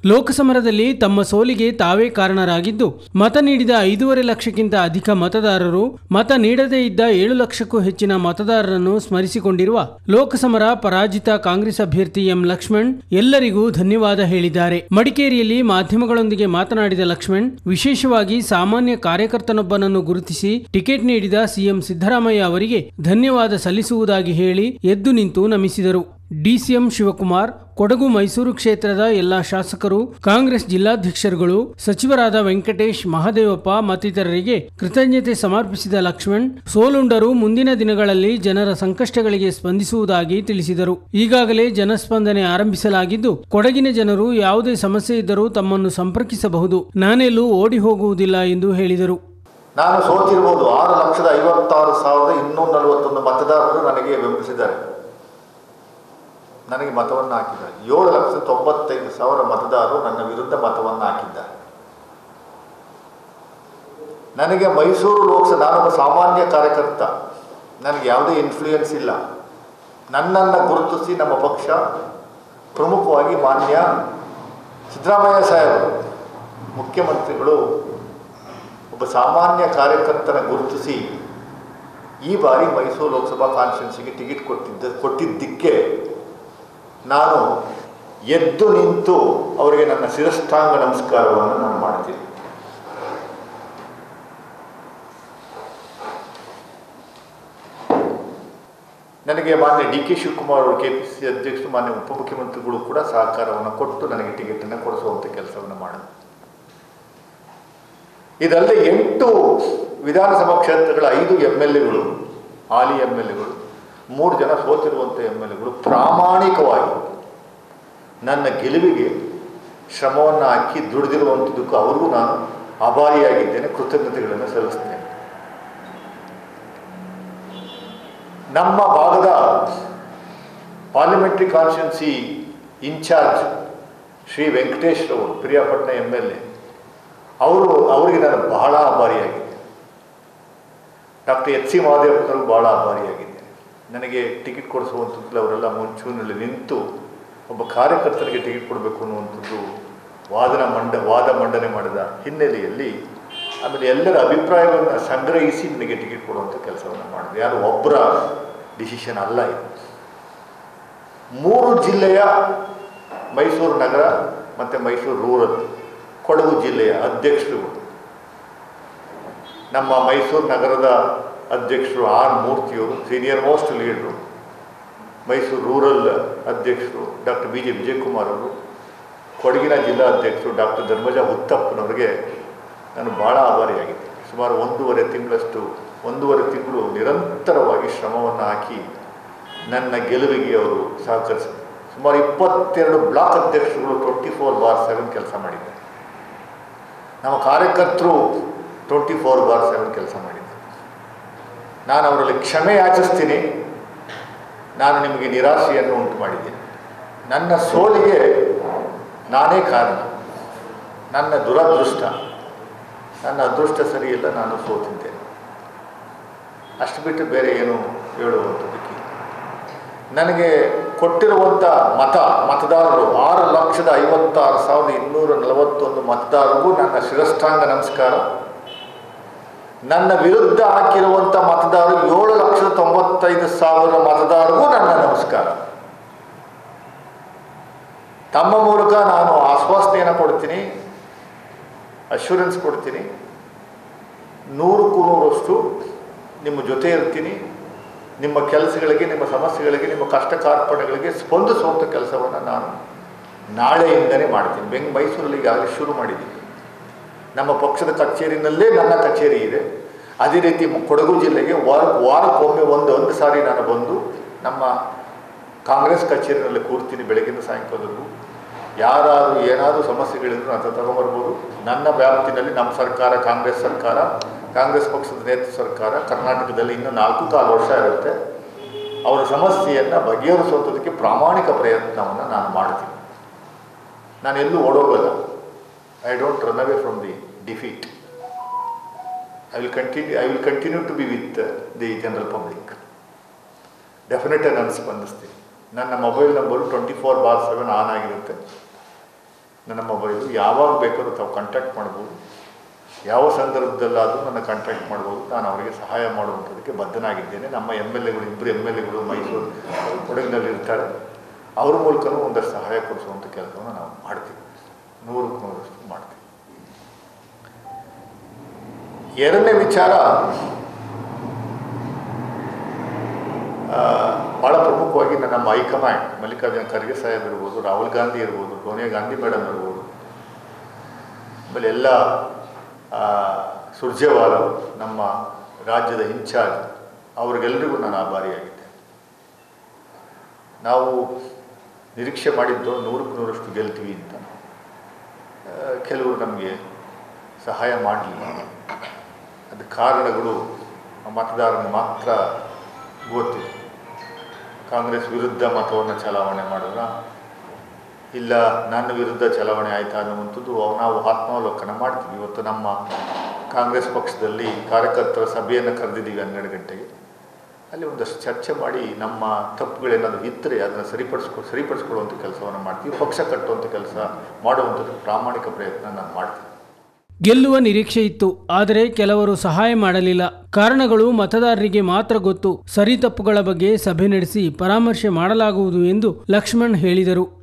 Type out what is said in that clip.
ಲೋಕಸಮರದಲ್ಲಿ ತಮ್ಮ ಸೋಲಿಗೆ ತಾವೇ ಕಾರಣರಾಗಿದ್ದು ಮತ ನೀಡಿದ ಐದೂವರೆ ಲಕ್ಷಕ್ಕಿಂತ ಅಧಿಕ ಮತದಾರರು ಮತ ನೀಡದೇ ಇದ್ದ ಏಳು ಲಕ್ಷಕ್ಕೂ ಹೆಚ್ಚಿನ ಮತದಾರರನ್ನು ಸ್ಮರಿಸಿಕೊಂಡಿರುವ ಲೋಕಸಮರ ಪರಾಜಿತ ಕಾಂಗ್ರೆಸ್ ಅಭ್ಯರ್ಥಿ ಎಂ ಲಕ್ಷ್ಮಣ್ ಎಲ್ಲರಿಗೂ ಧನ್ಯವಾದ ಹೇಳಿದ್ದಾರೆ ಮಡಿಕೇರಿಯಲ್ಲಿ ಮಾಧ್ಯಮಗಳೊಂದಿಗೆ ಮಾತನಾಡಿದ ಲಕ್ಷ್ಮಣ್ ವಿಶೇಷವಾಗಿ ಸಾಮಾನ್ಯ ಕಾರ್ಯಕರ್ತನೊಬ್ಬನನ್ನು ಗುರುತಿಸಿ ಟಿಕೆಟ್ ನೀಡಿದ ಸಿಎಂ ಸಿದ್ದರಾಮಯ್ಯ ಅವರಿಗೆ ಧನ್ಯವಾದ ಸಲ್ಲಿಸುವುದಾಗಿ ಹೇಳಿ ಎದ್ದು ನಿಂತು ನಮಿಸಿದರು ಡಿಸಿಎಂ ಶಿವಕುಮಾರ್ ಕೊಡಗು ಮೈಸೂರು ಕ್ಷೇತ್ರದ ಎಲ್ಲ ಶಾಸಕರು ಕಾಂಗ್ರೆಸ್ ಜಿಲ್ಲಾಧ್ಯಕ್ಷರುಗಳು ಸಚಿವರಾದ ವೆಂಕಟೇಶ್ ಮಹದೇವಪ್ಪ ಮತ್ತಿತರರಿಗೆ ಕೃತಜ್ಞತೆ ಸಮರ್ಪಿಸಿದ ಲಕ್ಷ್ಮಣ್ ಸೋಲುಂಡರು ಮುಂದಿನ ದಿನಗಳಲ್ಲಿ ಜನರ ಸಂಕಷ್ಟಗಳಿಗೆ ಸ್ಪಂದಿಸುವುದಾಗಿ ತಿಳಿಸಿದರು ಈಗಾಗಲೇ ಜನಸ್ಪಂದನೆ ಆರಂಭಿಸಲಾಗಿದ್ದು ಕೊಡಗಿನ ಜನರು ಯಾವುದೇ ಸಮಸ್ಯೆ ಇದ್ದರೂ ತಮ್ಮನ್ನು ಸಂಪರ್ಕಿಸಬಹುದು ನಾನೆಲ್ಲೂ ಓಡಿ ಹೋಗುವುದಿಲ್ಲ ಎಂದು ಹೇಳಿದರು ನಾನು ಸೋತಿರ್ಬೋದು ಆರು ಲಕ್ಷದ ಐವತ್ತಾರು ಸಾವಿರದ ಇನ್ನೂರ ನಲವತ್ತೊಂದು ಮತದಾರರು ನನಗೆ ಬೆಂಬಲಿಸಿದ್ದಾರೆ ನನಗೆ ಮತವನ್ನು ಹಾಕಿದ್ದಾರೆ ಏಳು ಲಕ್ಷದ ತೊಂಬತ್ತೈದು ಸಾವಿರ ಮತದಾರರು ನನ್ನ ವಿರುದ್ಧ ಮತವನ್ನು ಹಾಕಿದ್ದಾರೆ ನನಗೆ ಮೈಸೂರು ಲೋಕಸಭೆ ನಾನೊಬ್ಬ ಸಾಮಾನ್ಯ ಕಾರ್ಯಕರ್ತ ನನಗೆ ಯಾವುದೇ ಇನ್ಫ್ಲೂಯೆನ್ಸ್ ಇಲ್ಲ ನನ್ನನ್ನು ಗುರುತಿಸಿ ನಮ್ಮ ಪಕ್ಷ ಪ್ರಮುಖವಾಗಿ ಮಾನ್ಯ ಸಿದ್ದರಾಮಯ್ಯ ಸಾಹೇಬರು ಮುಖ್ಯಮಂತ್ರಿಗಳು ಒಬ್ಬ ಸಾಮಾನ್ಯ ಕಾರ್ಯಕರ್ತನ ಗುರುತಿಸಿ ಈ ಬಾರಿ ಮೈಸೂರು ಲೋಕಸಭಾ ಕಾನ್ಸ್ಟಿಟ್ಯೂನ್ಸಿಗೆ ಟಿಕೆಟ್ ಕೊಟ್ಟಿದ್ದ ಕೊಟ್ಟಿದ್ದಕ್ಕೆ ನಾನು ಎದ್ದು ನಿಂತು ಅವರಿಗೆ ನನ್ನ ಶಿರಷ್ಟಾಂಗ ನಮಸ್ಕಾರವನ್ನು ನಾನು ಮಾಡ್ತೀನಿ ನನಗೆ ಮಾನ್ಯ ಡಿ ಕೆ ಶಿವಕುಮಾರ್ ಅವರು ಕೆ ಪಿ ಸಿ ಅಧ್ಯಕ್ಷರು ಮಾನ್ಯ ಉಪಮುಖ್ಯಮಂತ್ರಿಗಳು ಕೂಡ ಸಹಕಾರವನ್ನು ಕೊಟ್ಟು ನನಗೆ ಟಿಕೆಟನ್ನು ಕೊಡಿಸುವಂಥ ಕೆಲಸವನ್ನು ಮಾಡಿದ್ರು ಇದಲ್ಲದೆ ಎಂಟು ವಿಧಾನಸಭಾ ಕ್ಷೇತ್ರಗಳ ಐದು ಎಮ್ ಎಲ್ ಎಗಳು ಹಾಲಿ ಎಮ್ ಎಲ್ ಎಗಳು ಮೂರು ಜನ ಸೋತಿರುವಂಥ ಎಮ್ ಎಲ್ ಎಗಳು ಪ್ರಾಮಾಣಿಕವಾಗಿ ನನ್ನ ಗೆಲುವಿಗೆ ಶ್ರಮವನ್ನು ಹಾಕಿ ದುಡಿದಿರುವಂಥದ್ದಕ್ಕೂ ಅವ್ರಿಗೂ ನಾನು ಆಭಾರಿಯಾಗಿದ್ದೇನೆ ಕೃತಜ್ಞತೆಗಳನ್ನು ಸಲ್ಲಿಸ್ತೇನೆ ನಮ್ಮ ಭಾಗದ ಪಾರ್ಲಿಮೆಂಟ್ರಿ ಕಾನ್ಸ್ಟಿಟ್ಯೂನ್ಸಿ ಇನ್ಚಾರ್ಜ್ ಶ್ರೀ ವೆಂಕಟೇಶ್ರವರು ಪ್ರಿಯಾಪಟ್ನ ಎಮ್ ಎಲ್ ಎ ಅವರು ಅವರಿಗೆ ನಾನು ಬಹಳ ಆಭಾರಿಯಾಗಿದ್ದೆ ಡಾಕ್ಟರ್ ಎಚ್ ಸಿ ಮಹದೇವಪ್ಪನವರು ಬಹಳ ಆಭಾರಿಯಾಗಿದ್ದೆ ನನಗೆ ಟಿಕೆಟ್ ಕೊಡಿಸುವಂಥದ್ದು ಅವರೆಲ್ಲ ಮುಂಚೂಣಿನಲ್ಲಿ ನಿಂತು ಒಬ್ಬ ಕಾರ್ಯಕರ್ತನಿಗೆ ಟಿಕೆಟ್ ಕೊಡಬೇಕು ಅನ್ನುವಂಥದ್ದು ವಾದನ ಮಂಡ ವಾದ ಮಂಡನೆ ಮಾಡಿದ ಹಿನ್ನೆಲೆಯಲ್ಲಿ ಆಮೇಲೆ ಎಲ್ಲರ ಅಭಿಪ್ರಾಯವನ್ನು ಸಂಗ್ರಹಿಸಿ ನನಗೆ ಟಿಕೆಟ್ ಕೊಡುವಂಥ ಕೆಲಸವನ್ನು ಮಾಡಿದೆ ಯಾರು ಒಬ್ಬರ ಡಿಸಿಷನ್ ಅಲ್ಲ ಇದು ಮೂರು ಜಿಲ್ಲೆಯ ಮೈಸೂರು ನಗರ ಮತ್ತು ಮೈಸೂರು ರೂರಲ್ ಕೊಡಗು ಜಿಲ್ಲೆಯ ಅಧ್ಯಕ್ಷರುಗಳು ನಮ್ಮ ಮೈಸೂರು ನಗರದ ಅಧ್ಯಕ್ಷರು ಆರ್ ಮೂರ್ತಿಯವರು senior most leader Mysuru rural ಅಧ್ಯಕ್ಷರು ಡಾಕ್ಟರ್ ಬಿ ಜೆ ವಿಜಯಕುಮಾರ್ ಅವರು ಕೊಡಗಿನ ಜಿಲ್ಲಾ ಅಧ್ಯಕ್ಷರು ಡಾಕ್ಟರ್ ಧರ್ಮಜ ಹುತ್ತಪ್ಪನವರಿಗೆ ನಾನು ಭಾಳ ಆಭಾರಿಯಾಗಿದ್ದೆ ಸುಮಾರು ಒಂದೂವರೆ ತಿಂಗಳಷ್ಟು ಒಂದೂವರೆ ತಿಂಗಳು ನಿರಂತರವಾಗಿ ಶ್ರಮವನ್ನು ಹಾಕಿ ನನ್ನ ಗೆಲುವಿಗೆ ಅವರು ಸಹಕರಿಸಿದರು ಸುಮಾರು ಇಪ್ಪತ್ತೆರಡು ಬ್ಲಾಕ್ ಅಧ್ಯಕ್ಷರುಗಳು ಟ್ವೆಂಟಿ ಫೋರ್ ಬಾರ್ ಸೆವೆನ್ ಕೆಲಸ ಮಾಡಿದ್ದಾರೆ ನಮ್ಮ ಕಾರ್ಯಕರ್ತರು ಟ್ವೆಂಟಿ ಫೋರ್ ಬಾರ್ ಸೆವೆನ್ ಕೆಲಸ ಮಾಡಿದ್ದಾರೆ ನಾನು ಅವರಲ್ಲಿ ಕ್ಷಮೆ ಯಾಚಿಸ್ತೀನಿ ನಾನು ನಿಮಗೆ ನಿರಾಶೆಯನ್ನು ಉಂಟು ಮಾಡಿದ್ದೀನಿ ನನ್ನ ಸೋಲಿಗೆ ನಾನೇ ಕಾರಣ ನನ್ನ ದುರದೃಷ್ಟ ನನ್ನ ಅದೃಷ್ಟ ಸರಿಯಿಲ್ಲ ನಾನು ಸೋತಿದ್ದೇನೆ ಅಷ್ಟು ಬಿಟ್ಟು ಬೇರೆ ಏನು ಹೇಳುವಂಥದ್ದಕ್ಕೆ ನನಗೆ ಕೊಟ್ಟಿರುವಂಥ ಮತ ಮತದಾರರು ಆರು ಲಕ್ಷದ ಐವತ್ತಾರು ಸಾವಿರದ ಇನ್ನೂರ ನಲವತ್ತೊಂದು ಮತದಾರರಿಗೂ ನನ್ನ ಶಿರಷ್ಟಾಂಗ ನಮಸ್ಕಾರ ನನ್ನ ವಿರುದ್ಧ ಹಾಕಿರುವಂಥ ಮತದಾರರು ಏಳು ಲಕ್ಷದ ತೊಂಬತ್ತೈದು ಸಾವಿರ ಮತದಾರರಿಗೂ ನನ್ನ ನಮಸ್ಕಾರ ತಮ್ಮ ಮೂಲಕ ನಾನು ಆಶ್ವಾಸನೆಯನ್ನು ಕೊಡ್ತೀನಿ ಅಶ್ಯೂರೆನ್ಸ್ ಕೊಡ್ತೀನಿ ನೂರಕ್ಕೂ ನೂರಷ್ಟು ನಿಮ್ಮ ಜೊತೆ ಇರ್ತೀನಿ ನಿಮ್ಮ ಕೆಲಸಗಳಿಗೆ ನಿಮ್ಮ ಸಮಸ್ಯೆಗಳಿಗೆ ನಿಮ್ಮ ಕಷ್ಟ ಕಾರ್ಪಣ್ಯಗಳಿಗೆ ಸ್ಪಂದಿಸುವಂಥ ಕೆಲಸವನ್ನು ನಾನು ನಾಳೆಯಿಂದಲೇ ಮಾಡ್ತೀನಿ ಬೆಂಗ್ ಮೈಸೂರಲ್ಲಿ ಈಗಾಗಲೇ ಶುರು ಮಾಡಿದ್ದೀನಿ ನಮ್ಮ ಪಕ್ಷದ ಕಚೇರಿನಲ್ಲೇ ನನ್ನ ಕಚೇರಿ ಇದೆ ಅದೇ ರೀತಿ ಕೊಡಗು ಜಿಲ್ಲೆಗೆ ವಾರ ವಾರಕ್ಕೊಮ್ಮೆ ಒಂದು ಒಂದು ಸಾರಿ ನಾನು ಬಂದು ನಮ್ಮ ಕಾಂಗ್ರೆಸ್ ಕಚೇರಿನಲ್ಲಿ ಕೂರ್ತೀನಿ ಬೆಳಗಿನ ಸಾಯಂಕಾಲದವರೆಗೂ ಯಾರಾದರೂ ಏನಾದರೂ ಸಮಸ್ಯೆಗಳಿದ್ರು ಅಂತ ತಗೊಂಬರ್ಬೋದು ನನ್ನ ವ್ಯಾಪ್ತಿನಲ್ಲಿ ನಮ್ಮ ಸರ್ಕಾರ ಕಾಂಗ್ರೆಸ್ ಸರ್ಕಾರ ಕಾಂಗ್ರೆಸ್ ಪಕ್ಷದ ನೇತೃತ್ವ ಸರ್ಕಾರ ಕರ್ನಾಟಕದಲ್ಲಿ ಇನ್ನೂ ನಾಲ್ಕು ಕಾಲು ವರ್ಷ ಇರುತ್ತೆ ಅವರ ಸಮಸ್ಯೆಯನ್ನು ಬಗೆಹರಿಸುವಂಥದ್ದಕ್ಕೆ ಪ್ರಾಮಾಣಿಕ ಪ್ರಯತ್ನವನ್ನು ನಾನು ಮಾಡ್ತೀನಿ ನಾನು ಎಲ್ಲೂ ಓಡೋಗಲ್ಲ I don't run away from the defeat I will continue I will continue to be with the general public ಡೆಫಿನೆಟಾಗಿ ನಾನು ಸ್ಪಂದಿಸ್ತೀನಿ ನನ್ನ mobile number twenty four by seven on ಆಗಿರುತ್ತೆ ನನ್ನ ಮೊಬೈಲು ಯಾವಾಗ ಬೇಕಾದ್ರೂ ತಾವು ಕಾಂಟ್ಯಾಕ್ಟ್ ಮಾಡ್ಬೋದು ಯಾವ ಸಂದರ್ಭದಲ್ಲಾದರೂ ನನ್ನ ಕಾಂಟ್ಯಾಕ್ಟ್ ಮಾಡ್ಬೋದು ನಾನು ಅವರಿಗೆ ಸಹಾಯ ಮಾಡುವಂಥದ್ದಕ್ಕೆ ಬದ್ಧನಾಗಿದ್ದೇನೆ ನಮ್ಮ ಎಮ್ ಎಲ್ ಎಗಳು ಇಬ್ಬರು ಎಮ್ ಎಲ್ ಎಗಳು ಮೈಸೂರು ಕೊಡಗಿನಲ್ಲಿ ಇರ್ತಾರೆ ಅವ್ರ ಮೂಲಕನೂ ಒಂದಷ್ಟು ಸಹಾಯ ಕೊಡಿಸುವಂಥ ಕೆಲಸವನ್ನು ನಾವು ಮಾಡ್ತೀವಿ ನೂರಕ್ಕೆ ನೂರಷ್ಟು ಮಾಡ್ತೀವಿ ಎರಡನೇ ವಿಚಾರ ಆ, ಭಾಳ ಪ್ರಮುಖವಾಗಿ ನನ್ನ ನಮ್ಮ ಹೈಕಮಾಂಡ್ ಮಲ್ಲಿಕಾರ್ಜುನ ಖರ್ಗೆ ಸಾಹೇಬ್ ಇರ್ಬೋದು ರಾಹುಲ್ ಗಾಂಧಿ ಇರ್ಬೋದು ಸೋನಿಯಾ ಗಾಂಧಿ ಮೇಡಮ್ ಇರ್ಬೋದು ಆಮೇಲೆ ಎಲ್ಲ ಆ, ಸುರ್ಜೇವಾಲ ಅವರು, ನಮ್ಮ ರಾಜ್ಯದ ಇನ್ಚಾರ್ಜ್ ಅವ್ರಿಗೆಲ್ಲರಿಗೂ ನಾನು ಆಭಾರಿಯಾಗಿದ್ದೆ ನಾವು ನಿರೀಕ್ಷೆ ಮಾಡಿದ್ದು ನೂರಕ್ಕೆ ನೂರಷ್ಟು ಗೆಲ್ತೀವಿ ಅಂತ ಆ, ಕೆಲವರು ನಮಗೆ ಸಹಾಯ ಮಾಡಲಿಲ್ಲ ಅದು ಕಾರಣಗಳು ಆ ಮತದಾರನ ಮಾತ್ರ ಗೊತ್ತಿದೆ ಕಾಂಗ್ರೆಸ್ ವಿರುದ್ಧ ಮತವನ್ನು ಚಲಾವಣೆ ಮಾಡಿದ್ರ ಇಲ್ಲ ನನ್ನ ವಿರುದ್ಧ ಚಲಾವಣೆ ಆಯ್ತಾ ಅನ್ನುವಂಥದ್ದು ನಾವು ಆತ್ಮಾವಲೋಕನ ಮಾಡ್ತೀವಿ ಇವತ್ತು ನಮ್ಮ ಕಾಂಗ್ರೆಸ್ ಪಕ್ಷದಲ್ಲಿ ಕಾರ್ಯಕರ್ತರ ಸಭೆಯನ್ನು ಕರೆದಿದ್ದೀವಿ ಹನ್ನೆರಡು ಗಂಟೆಗೆ ಅಲ್ಲಿ ಒಂದಷ್ಟು ಚರ್ಚೆ ಮಾಡಿ ನಮ್ಮ ತಪ್ಪುಗಳೇನಾದರೂ ಇದ್ದರೆ ಅದನ್ನು ಸರಿಪಡಿಸ್ಕೊ ಸರಿಪಡಿಸ್ಕೊಳ್ಳುವಂಥ ಕೆಲಸವನ್ನು ಮಾಡ್ತೀವಿ ಪಕ್ಷ ಕಟ್ಟುವಂಥ ಕೆಲಸ ಮಾಡುವಂಥದ್ದು ಪ್ರಾಮಾಣಿಕ ಪ್ರಯತ್ನ ನಾನು ಮಾಡ್ತೀನಿ ಗೆಲ್ಲುವ ನಿರೀಕ್ಷೆ ಇತ್ತು ಆದರೆ ಕೆಲವರು ಸಹಾಯ ಮಾಡಲಿಲ್ಲ ಕಾರಣಗಳು ಮತದಾರರಿಗೆ ಮಾತ್ರ ಗೊತ್ತು ಸರಿ ತಪ್ಪುಗಳ ಬಗ್ಗೆ ಸಭೆ ನಡೆಸಿ ಪರಾಮರ್ಶೆ ಮಾಡಲಾಗುವುದು ಎಂದು ಲಕ್ಷ್ಮಣ್ ಹೇಳಿದರು